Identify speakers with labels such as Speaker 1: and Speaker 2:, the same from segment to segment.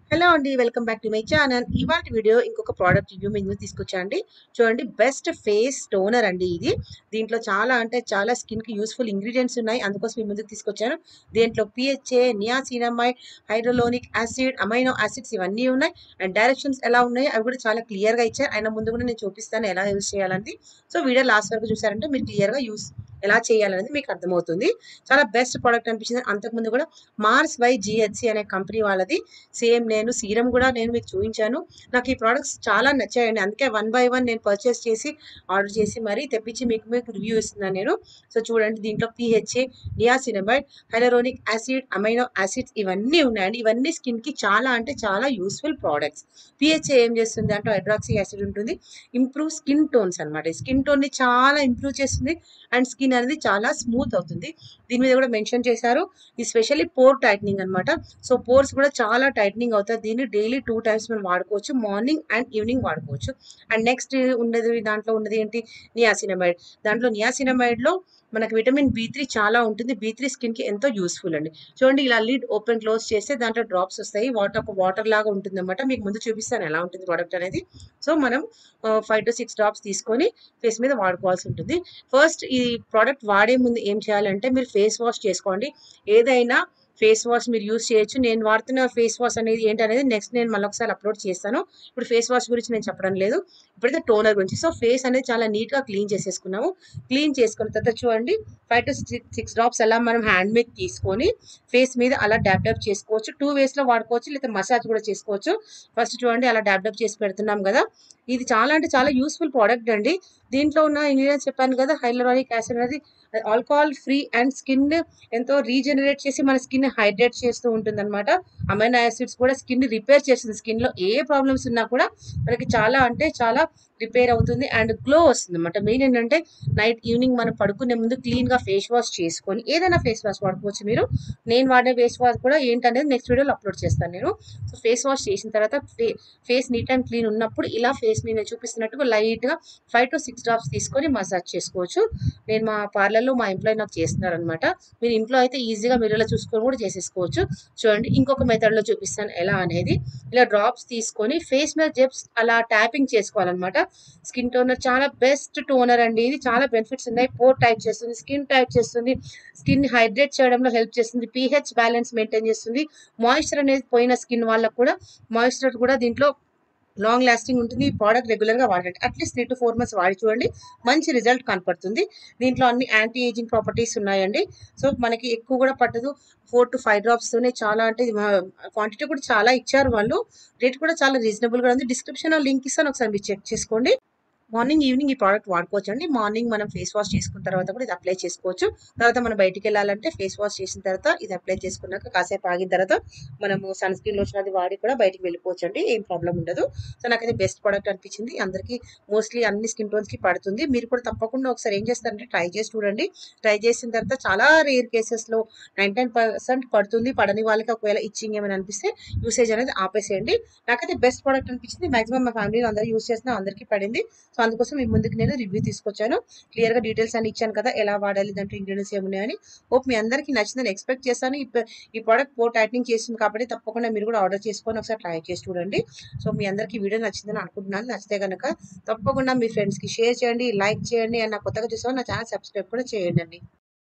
Speaker 1: hello అండి welcome back to my channel ఇవాటి video ఇంకొక ప్రోడక్ట్ రివ్యూ మీ ముందు తీసుకొచ్చా అండి చూడండి బెస్ట్ ఫేస్ టోనర్ అండి ఇది దీంట్లో చాలా అంటే చాలా స్కిన్ కి యూస్ఫుల్ ఇంగ్రీడియంట్స్ ఉన్నాయి అందుకోసం మీ ముందుకు తీసుకొచ్చాను దీంట్లో PHA niacinamide hyaluronic acid amino acids ఇవన్నీ ఉన్నాయి అండ్ డైరెక్షన్స్ ఎలా ఉన్నాయి అవి కూడా చాలా క్లియర్ గా ఇచ్చారు అయినా ముందు కూడా నేను చూపిస్తాను ఎలా యూస్ చేయాలని సో వీడియో లాస్ట్ వరకు చూసారంటే మీరు క్లియర్ గా యూస్ ఎలా చేయాలనేది మీకు అర్థమవుతుంది చాలా బెస్ట్ ప్రోడక్ట్ అనిపించింది అంతకుముందు కూడా మార్స్ బై జిహెచ్సి అనే కంపెనీ వాళ్ళది సేమ్ నేను సీరం కూడా నేను మీకు చూపించాను నాకు ఈ ప్రోడక్ట్స్ చాలా నచ్చాయండి అందుకే వన్ బై వన్ నేను పర్చేస్ చేసి ఆర్డర్ చేసి మరీ తెప్పించి మీకు మీకు రివ్యూ ఇస్తున్నాను నేను సో చూడండి దీంట్లో PHA niacinamide hyaluronic acid amino acids ఇవన్నీ ఉన్నాయండి ఇవన్నీ స్కిన్ కి చాలా అంటే చాలా యూస్ఫుల్ ప్రోడక్ట్స్ పిహెచ్ఏ ఏం చేస్తుంది అంటే హైడ్రాక్సీ యాసిడ్ ఉంటుంది ఇంప్రూవ్ స్కిన్ టోన్స్ అనమాట స్కిన్ టోన్ ని చాలా ఇంప్రూవ్ చేస్తుంది అండ్ స్కిన్ అనేది చాలా స్మూత్ అవుతుంది దీని మీద కూడా మెన్షన్ చేశారు ఇది స్పెషల్లీ పోర్ టైట్నింగ్ అనమాట సో పోర్స్ కూడా చాలా టైట్నింగ్ అవుతాయి దీన్ని డైలీ టూ టైమ్స్ మనం వాడుకోవచ్చు మార్నింగ్ అండ్ ఈవినింగ్ వాడుకోవచ్చు అండ్ నెక్స్ట్ ఉండేది దాంట్లో ఉన్నది ఏంటి నియాసినమైడ్ దాంట్లో నియాసినమైడ్ లో మనకి విటమిన్ బి త్రీ చాలా ఉంటుంది బి త్రీ స్కిన్ కి ఎంతో యూస్ఫుల్ అండి చూడండి ఇలా లిడ్ ఓపెన్ క్లోజ్ చేస్తే దాంట్లో డ్రాప్స్ వస్తాయి వాటర్ ఒక వాటర్ లాగా ఉంటుంది అనమాట మీకు ముందు చూపిస్తాను ఎలా ఉంటుంది ప్రోడక్ట్ అనేది సో మనం ఫైవ్ టు సిక్స్ డ్రాప్స్ తీసుకొని ఫేస్ మీద వాడుకోవాల్సి ఉంటుంది ఫస్ట్ ఈ ప్రోడక్ట్ వాడే ముందు ఏం చేయాలంటే మీరు ఫేస్ వాష్ చేసుకోండి ఏదైనా ఫేస్ వాష్ మీరు యూస్ చేయొచ్చు నేను వాడుతున్న ఫేస్ వాష్ అనేది ఏంటనేది నెక్స్ట్ నేను మళ్ళీ ఒకసారి అప్లోడ్ చేస్తాను ఇప్పుడు ఫేస్ వాష్ గురించి నేను చెప్పడం లేదు ఇప్పుడైతే టోనర్ గురించి సో ఫేస్ అనేది చాలా నీట్ గా క్లీన్ చేసేసుకున్నాము క్లీన్ చేసుకున్న తర్వాత చూడండి ఫైవ్ టు సిక్స్ డ్రాప్స్ అలా మనం హ్యాండ్ మీద తీసుకొని ఫేస్ మీద అలా డాబ్ డాబ్ చేసుకోవచ్చు టూ వేస్ లో వాడుకోవచ్చు లేదా మసాజ్ కూడా చేసుకోవచ్చు ఫస్ట్ చూడండి అలా డాబ్ డాబ్ చేసి పెడుతున్నాం కదా ఇది చాలా అంటే చాలా యూస్ఫుల్ ప్రోడక్ట్ అండి దీంట్లో ఉన్న ఇంగ్రీడియంట్స్ చెప్పాను కదా హైలరానిక్ యాసిడ్ అనేది ఆల్కహాల్ ఫ్రీ అండ్ స్కిన్ ఎంతో రీజనరేట్ చేసి మన స్కిన్ హైడ్రేట్ చేస్తూ ఉంటుంది అనమాట అమైనో యాసిడ్స్ కూడా స్కిన్ రిపేర్ చేస్తుంది స్కిన్ లో ఏ ప్రాబ్లమ్స్ ఉన్నా కూడా మనకి చాలా అంటే చాలా రిపేర్ అవుతుంది అండ్ గ్లో వస్తుంది అనమాట మెయిన్ ఏంటంటే నైట్ ఈవినింగ్ మనం పడుకునే ముందు క్లీన్ గా ఫేస్ వాష్ చేసుకొని ఏదైనా ఫేస్ వాష్ వాడుకోవచ్చు మీరు నేను వాడే ఫేస్ వాష్ కూడా ఏంటనేది నెక్స్ట్ వీడియోలో అప్లోడ్ చేస్తాను నేను సో ఫేస్ వాష్ చేసిన తర్వాత ఫేస్ నీట్ అండ్ క్లీన్ ఉన్నప్పుడు ఇలా ఫేస్ మీద చూపిస్తున్నట్టుగా లైట్ గా ఫైవ్ టు సిక్స్ డ్రాప్స్ తీసుకొని మసాజ్ చేసుకోవచ్చు నేను మా పార్లర్లో మా ఎంప్లాయీ నాకు చేస్తున్నారు అనమాట మీరు ఇంట్లో అయితే ఈజీగా మీరు ఇలా చూసుకొని కూడా చేసేసుకోవచ్చు చూడండి ఇంకొక మెథడ్ లో చూపిస్తాను ఎలా అనేది ఇలా డ్రాప్స్ తీసుకొని ఫేస్ మీద జెప్స్ అలా ట్యాపింగ్ చేసుకోవాలన్నమాట స్కిన్ టోనర్ చాలా బెస్ట్ టోనర్ అండి ఇది చాలా బెనిఫిట్స్ ఉన్నాయి పోర్ టైట్ చేస్తుంది స్కిన్ టైట్ చేస్తుంది స్కిన్ హైడ్రేట్ చేయడంలో హెల్ప్ చేస్తుంది పీహెచ్ బ్యాలెన్స్ మెయింటైన్ చేస్తుంది మాయిశ్చర్ అనేది పోయిన స్కిన్ వాళ్ళకు కూడా మాయిశ్చర్ కూడా దీంట్లో లాంగ్ లాస్టింగ్ ఉంటుంది ఈ ప్రోడక్ట్ రెగ్యులర్ గా వాడండి at least three to four months వాడి చూడండి మంచి రిజల్ట్ కనపడుతుంది దీంట్లో అన్ని యాంటీ ఏజింగ్ ప్రాపర్టీస్ ఉన్నాయండి సో మనకి ఎక్కువ కూడా పట్టదు ఫోర్ టు ఫైవ్ డ్రాప్స్ తోనే చాలా అంటే క్వాంటిటీ కూడా చాలా ఇచ్చారు వాళ్ళు రేట్ కూడా చాలా రీజనబుల్ గా ఉంది డిస్క్రిప్షన్ లింక్ ఇస్తాను ఒకసారి మీరు చెక్ చేసుకోండి మార్నింగ్ ఈవినింగ్ ఈ ప్రోడక్ట్ వాడుకోవచ్చు అండి మార్నింగ్ మనం ఫేస్ వాష్ చేసుకున్న తర్వాత కూడా ఇది అప్లై చేసుకోవచ్చు తర్వాత మనం బయటికి వెళ్ళాలంటే ఫేస్ వాష్ చేసిన తర్వాత ఇది అప్లై చేసుకున్నాక కాసేపు ఆగిన తర్వాత మనము సన్ స్క్రీన్ లోషన్ అది వాడి కూడా బయటికి వెళ్ళిపోవచ్చు అండి ఏం ప్రాబ్లం ఉండదు సో నాకైతే బెస్ట్ ప్రోడక్ట్ అనిపించింది అందరికీ మోస్ట్లీ అన్ని స్కిన్ టోన్స్ కి పడుతుంది మీరు కూడా తప్పకుండా ఒకసారి ఏం చేస్తారంటే ట్రై చేసి చూడండి ట్రై చేసిన తర్వాత చాలా రేర్ కేసెస్ లో నైన్ టెన్ పర్సెంట్ పడుతుంది పడని వాళ్ళకి ఒకవేళ ఇచ్చింగ్ ఏమైనా అనిపిస్తే యూసేజ్ అనేది ఆపేసేయండి నాకైతే బెస్ట్ ప్రోడక్ట్ అనిపించింది మాక్సిమం మా ఫ్యామిలీలో అందరూ యూస్ చేసిన అందరికీ పడింది సో అందుకోసం మీ ముందుకు నేను రివ్యూ తీసుకొచ్చాను క్లియర్ గా డీటెయిల్స్ అని ఇచ్చాను కదా ఎలా వాడాలి దాంట్లో ఇంగ్రీడియంట్స్ ఏమున్నాయని హోప్ మీ అందరికీ నచ్చిందని ఎక్స్పెక్ట్ చేస్తాను ఈ- ఈ ప్రోడక్ట్ పో టైటింగ్ చేసింది కాబట్టి తప్పకుండా మీరు కూడా ఆర్డర్ చేసుకొని ఒకసారి ట్రై చేసి చూడండి సో మీ అందరికీ వీడియో నచ్చిందని అనుకుంటున్నాను నచ్చితే కనుక తప్పకుండా మీ ఫ్రెండ్స్ కి షేర్ చేయండి లైక్ చేయండి అండ్ నా కొత్తగా చూసాను నా ఛానల్ సబ్స్క్రైబ్ కూడా చేయండి అండి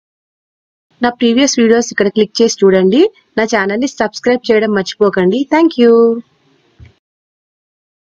Speaker 1: నా ప్రీవియస్ వీడియోస్ ఇక్కడ క్లిక్ చేసి చూడండి నా ఛానల్ ని సబ్స్క్రైబ్ చేయడం మర్చిపోకండి థ్యాంక్ యూ